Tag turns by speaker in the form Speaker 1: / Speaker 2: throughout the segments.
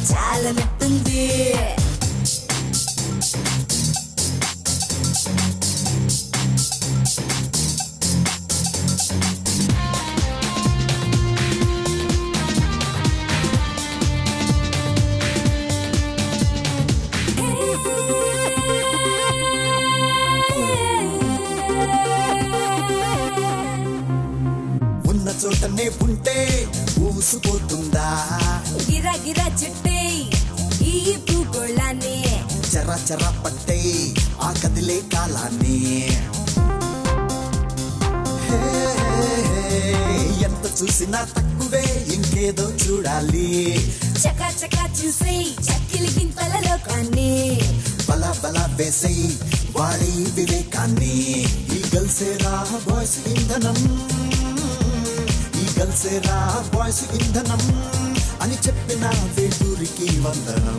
Speaker 1: చాలా నట్టుంది
Speaker 2: ఉన్న చోటనే ఉంటే ఊసిపోతుందా
Speaker 1: గిరా గిరా చుట్టే ఈ భూగోళాన్ని
Speaker 2: చెర చెర పట్టే ఆ కదిలే కాలాన్ని హే, ఎంత చూసినా తక్కువే ఇంకేదో చూడాలి
Speaker 1: చకా చకా చూసే చక్కిలి గింతల లోకాన్ని
Speaker 2: బల బల వేసే వాడి వివేకాన్ని ఈ గల్సేరా బాయ్స్ ఇంధనం ఈ గల్సేరా బాయ్స్ ఇంధనం అని చెప్పిన వేటూరికి వందనం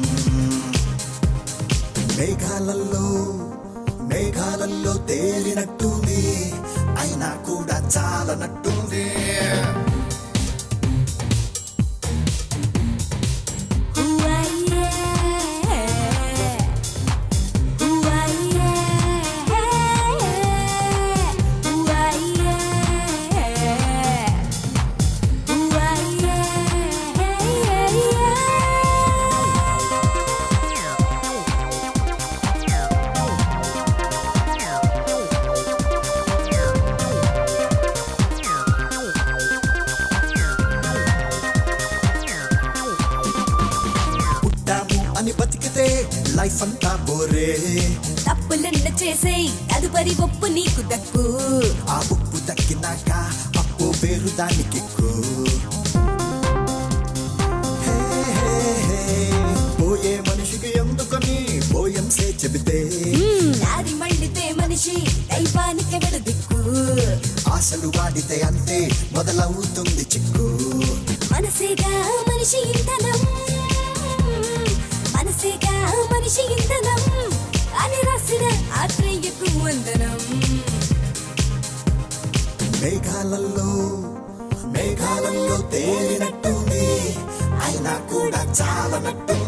Speaker 2: మేఘాలలో మేఘాలలో తేలినట్టుంది అయినా కూడా చాలా నట్టుంది
Speaker 1: హువాయే హువాయే హువాయే
Speaker 2: పుట్టాము అని బతికితే లైఫ్ అంతా బోరే
Speaker 1: తప్పులెన్న చేసే తదుపరి ఒప్పు నీకు దక్కు
Speaker 2: ఆ ఉప్పు దక్కినాక అప్పు పేరు దానికెక్కు హే, హే, హే. పోయే మనిషికి ఎందుకని పోయంసే చెబితే
Speaker 1: దారి మళ్ళితే మనిషి దైవానికి వెడు దిక్కు
Speaker 2: ఆశలు వాడితే అంతే మొదలవుతుంది చిక్కు
Speaker 1: మనసేగా మనిషి ఇంధనం మనసేగా మనిషి ఇంధనం అని రాసిన ఆత్రేయకు వందనం
Speaker 2: మేఘాలలో మేఘాలలో తేలినట్టుంది అయినా కూడా చాలా నట్టుంది